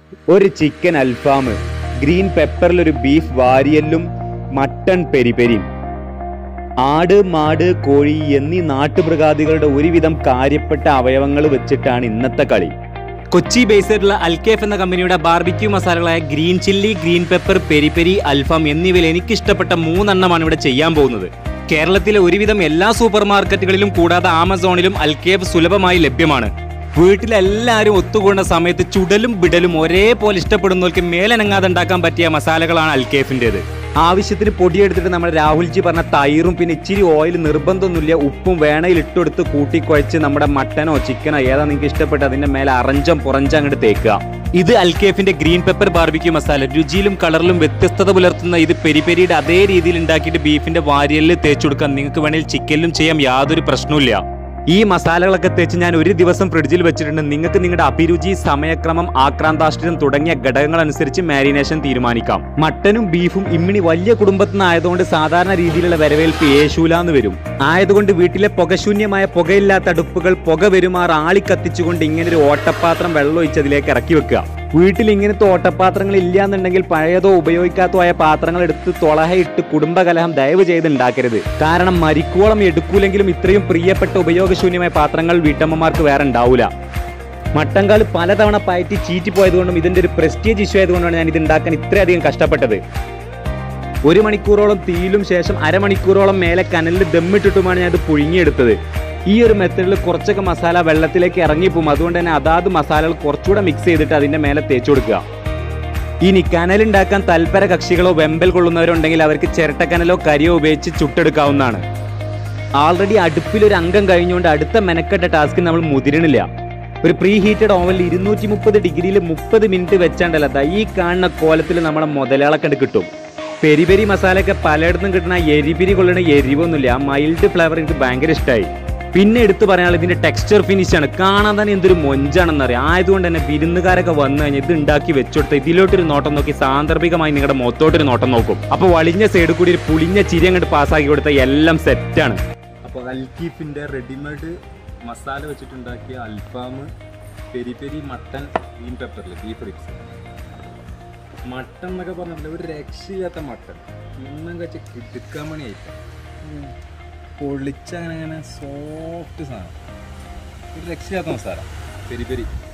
ഒരു ചിക്കൻ അൽഫാം ഗ്രീൻ പെപ്പറിൽ ഒരു beef വാരിയല്ലും mutton പെരിപെരിയും ആട് മാട് കോഴി എന്നീ നാട്ടുമൃഗാദികളുടെ ഒരുവിധം കാര്യപ്പെട്ട അവയവങ്ങൾ വെച്ചിട്ടാണ് ഇന്നത്തെ കളി കൊച്ചി ബേസ്ഡുള്ള അൽക്കേഫ് എന്ന കമ്പനിയുടെ ബാർബിക്യൂ മസാലകളായ green chilli green pepper peri peri അൽഫാം എന്നിവയിൽ എനിക്കിഷ്ടപ്പെട്ട മൂന്നെണ്ണമാണ് ഇവിടെ ചെയ്യാൻ പോകുന്നത് കേരളത്തിലെ ഒരുവിധം എല്ലാ സൂപ്പർ മാർക്കറ്റുകളിലും കൂടാതെ ആമസോണിലും അൽക്കേഫ് സുലഭമായി ലഭ്യമാണ് വീട്ടിലെല്ലാവരും ഒത്തുകൂടുന്ന സമയത്ത് ചുടലും ബിടലും ഒരേപോലെ ഇഷ്ടപ്പെടുന്നവർക്ക് മേലനങ്ങാതെ ഉണ്ടാക്കാൻ പറ്റിയ മസാലകളാണ് അൽക്കേഫിൻ്റെത് ആവശ്യത്തിന് പൊടിയെടുത്തിട്ട് നമ്മുടെ രാഹുൽജി പറഞ്ഞ തൈറും പിന്നെ ഇച്ചിരി ഓയിൽ നിർബന്ധമൊന്നുമില്ല ഉപ്പും വേണയിൽ ഇട്ടെടുത്ത് കൂട്ടിക്കുഴച്ച് നമ്മുടെ മട്ടനോ ചിക്കനോ ഏതാ നിങ്ങൾക്ക് ഇഷ്ടപ്പെട്ട് അതിന്റെ മേലെ അറഞ്ചം പുറഞ്ചം അങ്ങോട്ട് തേക്കുക ഇത് അൽക്കേഫിന്റെ ഗ്രീൻ പെപ്പർ ബാർബിക്യൂ മസാല രുചിയിലും കളറിലും വ്യത്യസ്തത പുലർത്തുന്ന ഇത് പെരി പെരിയുടെ അതേ രീതിയിൽ ഉണ്ടാക്കിയിട്ട് ബീഫിന്റെ വാരിയലിൽ തേച്ചു കൊടുക്കാം നിങ്ങൾക്ക് വേണമെങ്കിൽ ചിക്കനിലും ചെയ്യാം യാതൊരു പ്രശ്നവുമില്ല ഈ മസാലകളൊക്കെ തേച്ച് ഞാൻ ഒരു ദിവസം ഫ്രിഡ്ജിൽ വെച്ചിട്ടുണ്ട് നിങ്ങൾക്ക് നിങ്ങളുടെ അഭിരുചി സമയക്രമം ആക്രാന്താഷ്ട്രം തുടങ്ങിയ ഘടകങ്ങൾ അനുസരിച്ച് മാരിനേഷൻ തീരുമാനിക്കാം മട്ടനും ബീഫും ഇമ്മിണി വലിയ കുടുംബത്തിൽ നിന്നായതുകൊണ്ട് സാധാരണ രീതിയിലുള്ള വരവേൽപ്പ് യേശൂലാന്ന് വരും ആയതുകൊണ്ട് വീട്ടിലെ പുകശൂന്യമായ പുകയില്ലാത്ത അടുപ്പുകൾ പുക വരുമാർ ആളി കത്തിച്ചുകൊണ്ട് ഇങ്ങനെ ഒരു ഓട്ടപാത്രം വെള്ളം ഒഴിച്ച് അതിലേക്ക് ഇറക്കി വെക്കുക വീട്ടിൽ ഇങ്ങനത്തെ ഓട്ടപാത്രങ്ങൾ ഇല്ലാന്നുണ്ടെങ്കിൽ പഴയതോ ഉപയോഗിക്കാത്തോ ആയ പാത്രങ്ങൾ എടുത്ത് തുളഹയിട്ട് കുടുംബകലഹം ദയവ് ചെയ്ത് ഉണ്ടാക്കരുത് കാരണം മരിക്കോളം എടുക്കൂലെങ്കിലും ഇത്രയും പ്രിയപ്പെട്ട ഉപയോഗശൂന്യമായ പാത്രങ്ങൾ വീട്ടമ്മമാർക്ക് വേറെ ഉണ്ടാവൂല മട്ടങ്കാൽ പലതവണ പയറ്റി ചീറ്റി പോയതുകൊണ്ടും ഇതിന്റെ ഒരു പ്രസ്റ്റീജ് ഇഷ്യൂ ആയതുകൊണ്ടാണ് ഞാൻ ഇത് ഉണ്ടാക്കാൻ ഇത്രയധികം കഷ്ടപ്പെട്ടത് ഒരു മണിക്കൂറോളം തീയിലും ശേഷം അരമണിക്കൂറോളം മേലെ കനലിൽ ദമ്മിട്ടിട്ടുമാണ് ഞാൻ ഇത് പുഴുങ്ങിയെടുത്തത് ഈ ഒരു മെത്തഡിൽ കുറച്ചൊക്കെ മസാല വെള്ളത്തിലേക്ക് ഇറങ്ങിപ്പോവും അതുകൊണ്ട് തന്നെ അതാത് മസാലകൾ കുറച്ചുകൂടെ മിക്സ് ചെയ്തിട്ട് അതിന്റെ മേലെ തേച്ചു കൊടുക്കുക ഇനി കനലുണ്ടാക്കാൻ തൽപര കക്ഷികളോ വെമ്പൽ കൊള്ളുന്നവരുണ്ടെങ്കിൽ അവർക്ക് ചിരട്ടക്കനലോ കരിയോ ഉപയോഗിച്ച് ചുട്ടെടുക്കാവുന്നതാണ് ആൾറെഡി അടുപ്പിൽ ഒരു അംഗം കഴിഞ്ഞുകൊണ്ട് അടുത്ത മെനക്കെട്ട ടാസ്കിന് നമ്മൾ മുതിരണില്ല ഒരു പ്രീ ഹീറ്റഡ് ഓവനിൽ ഇരുന്നൂറ്റി മുപ്പത് ഡിഗ്രിയിൽ മുപ്പത് മിനിറ്റ് വെച്ചാണ്ടല്ല ദാ ഈ കാണുന്ന കോലത്തിൽ നമ്മളെ മുതലാളക്കണ്ട് കിട്ടും പെരി പെരി മസാലയൊക്കെ പലയിടത്തും കിട്ടുന്ന ആ എരിപിരി കൊള്ളുന്ന എരിവൊന്നുമില്ല ആ മൈൽഡ് ഫ്ലേവർ എനിക്ക് ഭയങ്കര ഇഷ്ടമായി പിന്നെ എടുത്തു പറയാനുള്ളത് ഇതിന്റെ ടെക്സ്ചർ ഫിനിഷ് ആണ് കാണാൻ തന്നെ എന്തൊരു മൊഞ്ചാണെന്ന് അറിയാം ആയതുകൊണ്ട് തന്നെ വിരുന്നുകാരൊക്കെ വന്നു കഴിഞ്ഞാൽ ഇത് ഉണ്ടാക്കി വെച്ചോടുത്ത് ഇതിലോട്ടൊരു നോട്ടം നോക്കി സാന്ദർഭികമായി നിങ്ങളുടെ മുഖത്തോട്ടൊരു നോട്ടം നോക്കും അപ്പൊ വളിഞ്ഞ സൈഡിൽ കൂടി ഒരു പുളിഞ്ഞ ചിരി അങ്ങോട്ട് പാസ്സാക്കി കൊടുത്ത എല്ലാം സെറ്റാണ് അപ്പോൾ അൽക്കീഫിൻ്റെ റെഡിമെയ്ഡ് മസാല വെച്ചിട്ടുണ്ടാക്കിയ അൽഫാം പെരി പെരി മട്ടൻ ഗ്രീൻ പെപ്പറിൽ ബീഫ് റിബ്സ് മട്ടൻ എന്നൊക്കെ പറഞ്ഞിട്ടുണ്ടെങ്കിൽ ഒരു രക്ഷയില്ലാത്ത മട്ടൻ ഇന്നും വെച്ച് കിടുക്കാൻ മണി ആയിട്ട് പൊളിച്ച അങ്ങനെ അങ്ങനെ സോഫ്റ്റ് സാധനം ഒരു രക്ഷയില്ലാത്ത മസാല പെരി പെരി